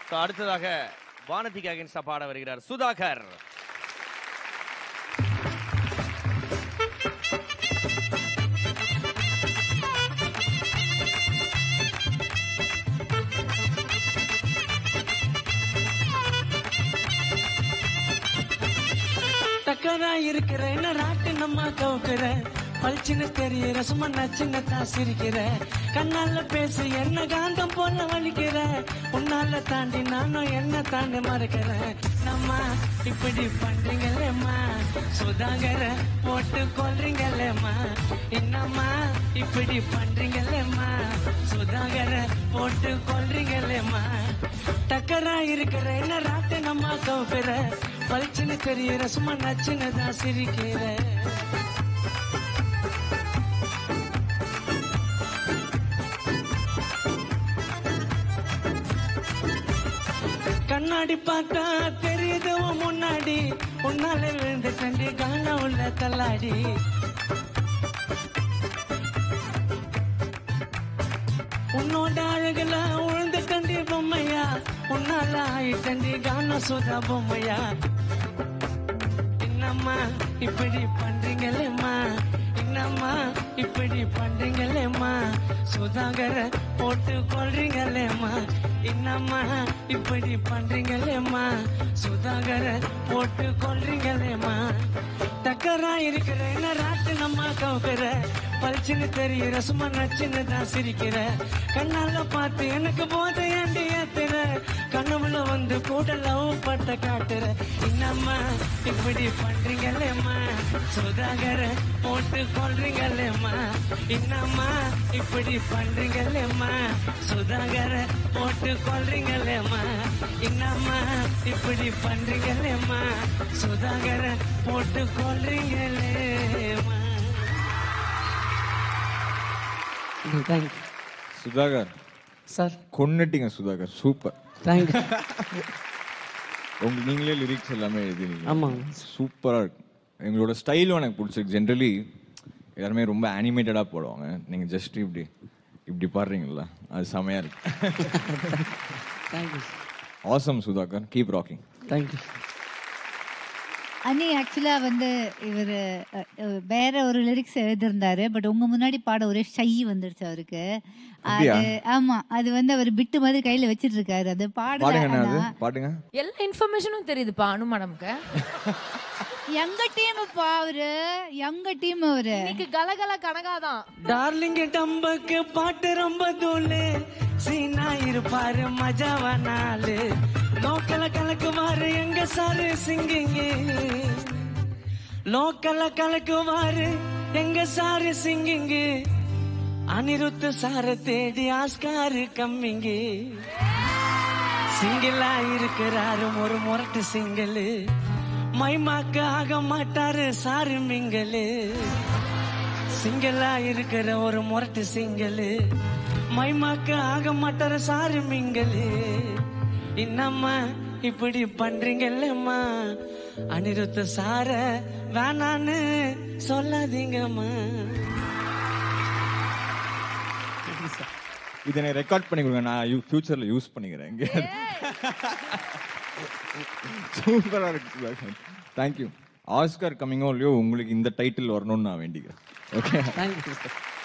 So, அடுத்ததாக வானதிக்கு அகேன்ஸ்டா பாட வருகிறார் சுதாகர் டக்கரா இருக்கிற என்ன ராட்டு நம்ம கவுக்குற பளிச்சுன்னு தெரியற சும்மா நச்சுன்னு தான் சிரிக்கிற கண்ணால பேசு என்ன காந்தம் போல வலிக்கிற உன்னால தாண்டி நானும் என்ன தாண்டி மறக்கிறேன் நம்ம இப்படி பண்றீங்களேம்மா சுதாகர போட்டு கொல்றீங்களேம்மா என்னம்மா இப்படி பண்றீங்களேம்மா சுதாகர போட்டு கொல்றீங்களேம்மா டக்கரா இருக்கிற என்ன ராட்டு நம்ம கவுக்குற பளிச்சுன்னு தெரியற சும்மா நச்சுன்னு தான் சிரிக்கிற கண்ணாடி பார்த்தா தெரியுது உன் முன்னாடி உன்னால விழுந்து கண்டி காண உள்ள தள்ளாடி உன்னோட அழகுல உழுந்து கண்டி பொம்மையா உன்னால ஆயிட்டண்டி காண சுதா பொம்மையா என்னம்மா இப்படி பண்றீங்களேம்மா என்னம்மா இப்படி பண்றீங்களேம்மா சுதாகர போட்டு கொள்றீங்களேம்மா என்னம்மா இப்படி பண்றீங்களேம்மா சுதாகர போட்டு கொள்றீங்களேம்மா டக்கரா இருக்கிற என்ன ராட்டு நம்ம கவுக்கிற பளிச்சுன்னு தெரியுற சும்மா நச்சுன்னு தான் சிரிக்கிற கண்ணால பார்த்து எனக்கு போத ஏண்டி ஏத்துற கனவுல வந்து கூட லவ் பட்ட காட்டுற என்னம்மா இப்படி பண்றீங்களேம்மா சுதாகர போட்டு கொள்றீங்களேம்மா என்னம்மா இப்படி பண்றீங்களேம்மா சுதாகர போட்டு கொள்றீங்களேம்மா என்னம்மா இப்படி பண்றீங்களேம்மா சுதாகர போட்டு கொள்றீங்களேம்மா தேங்க்யூ சுதாகர் சார் கொன்னுட்டீங்க சுதாகர் சூப்பர் தேங்க்யூ உங்க நீங்களே லிரிக்ஸ் எல்லாமே எழுதினீங்க ஆமாங்க. சூப்பரா இருக்கு எங்களோட ஸ்டைலும் எனக்கு பிடிச்சிருக்கு ஜென்ரலி எல்லாருமே ரொம்ப அனிமேட்டடா போடுவாங்க நீங்க ஜஸ்ட் இப்படி இப்படி பாடுறீங்கல்ல அது செமையா இருக்கு thank you awesome Sudhakar keep rocking thank you அனி ஆக்சுவலா வந்து இவர் வேற ஒரு லிரிக்ஸ் எழுதியிருந்தாரு பட் உங்க முன்னாடி பாட ஒரே ஷை வந்துடுச்சு அவருக்கு அப்படியா? அது ஆமா அது வந்து அவர் பிட்டு மாதிரி கையில வச்சிட்டு இருக்காரு அது பாடுங்க பாடல என்ன அது ஆனா பாடுங்க எல்லா இன்ஃபர்மேஷனும் தெரியுதுப்பா அனு மேடம்க்கு எங்க டீம் அவரு எங்க டீம் அவரு இன்னைக்கு கலகல கனகாதான் டார்லிங் டம்பக்கு பாட்டு ரொம்ப தூளு சீனா இருப்பாரு மஜாவா நாளு லோக்கல கலக்குவாரு எங்க சாரு சிங்கிங்க லோக்கல கலக்குவாரு எங்க சாரு சிங்கிங்க அனிருத்து சார தேடி ஆஸ்காரு கம்மிங்க சிங்கிளா இருக்கிறாரு ஒரு முரட்டு சிங்கிள் மைமாக்கு ஆக மாட்டாரு சாரு மிங்கலு சிங்கிளா இருக்கிற ஒரு முரட்டு சிங்கிள் மைமாக்கு ஆக மாட்டாரு சாரு மிங்கலு என்னம்மா இப்படி பண்றீங்கல்லம்மா அனிருத்த சார வேணான்னு சொல்லாதீங்கம்மா இதை எனக்கு ரெக்கார்ட் பண்ணி கொடுங்க நான் யூ ஃபியூச்சர்ல யூஸ் பண்ணிக்கிறேன் எங்கேயாவது சூப்பரா இருக்கு சுதாகர் தேங்க்யூ ஆஸ்கார் கம்மிங்கோ இல்லையோ உங்களுக்கு இந்த டைட்டில் வரணும்னு நான் வேண்டிக்கிறேன் ஓகே தேங்க்யூ